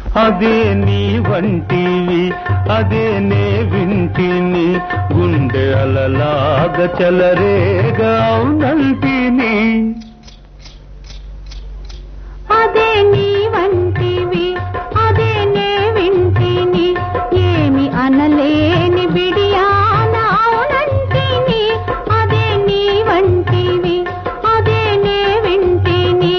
అదే నీ వంటివి అదే నే వింటిని గుండె అలలాగ చలరేగా అవునంటిని అదే నీ వంటివి అదే నే వింటిని ఏమి అనలేని బిడియాన అవునంటిని అదే నీ వంటివి అదే నే వింటిని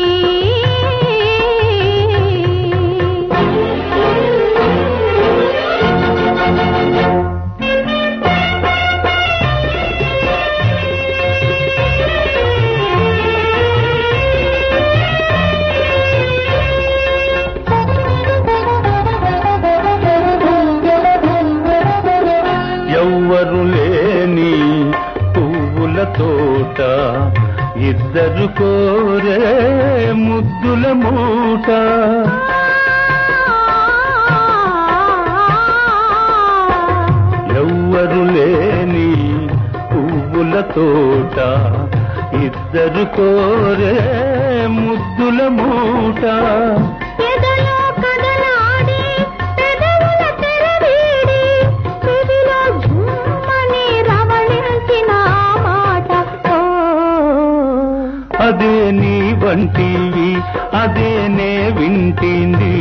ఎవ్వరు లేని పువ్వుల తోట ఇద్దరు కోరే ముద్దుల మూట ఎవ్వరు లేని పువ్వుల తోట ఇద్దరు కోరే ముద్దుల మూట ఎదలో కదలాడి పెదవుల తెరవీడి చెవిలో ఝుమ్మని రవళించిన ఆ మాట ఓ అదే నీ వంటివి అదే నే వింటింది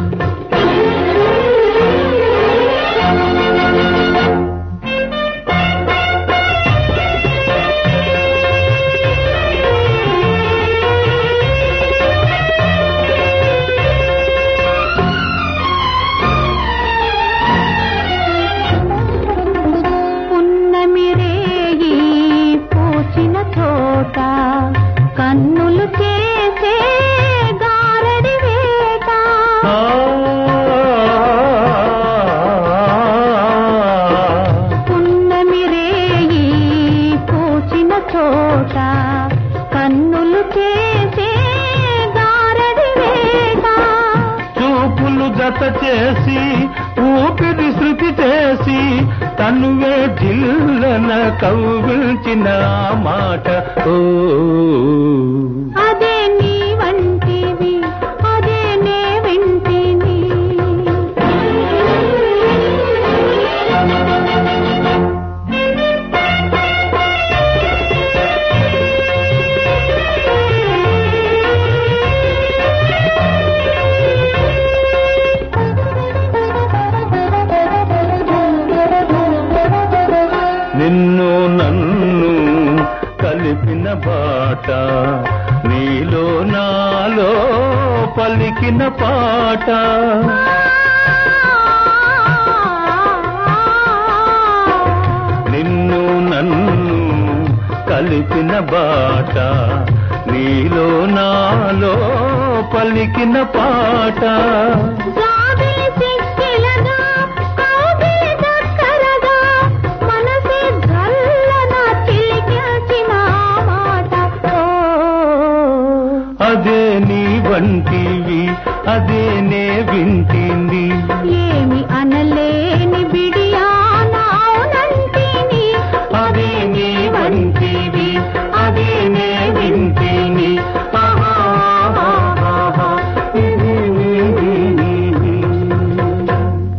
పున్నమి రేయి పూచిన చోట కన్నులు చేసే గారడి వేట ఆ పున్నమి రేయి పూచిన చోట కన్నులు చేసే గారడి వేట చూపులు జత చేసి ఊపిరి శృతి చేసి తనువే జిల్లన కవ్విల్చిన ఆ మాట ఓ అదే నీ వంటివి అదే నే వింటిని నిన్ను నన్ను కలిపిన బాట నీలో నాలో పలికిన పాట నిన్ను నన్ను కలిపిన బాట నీలో నాలో పలికిన పాట జాబిలి సిక్కిలగా, కౌగిలి దగ్గరగా, మనసే గల్లన చిలికిల్చిన ఆ మాట. ఓ, అదే నీ వంటివి అదే నే వింటి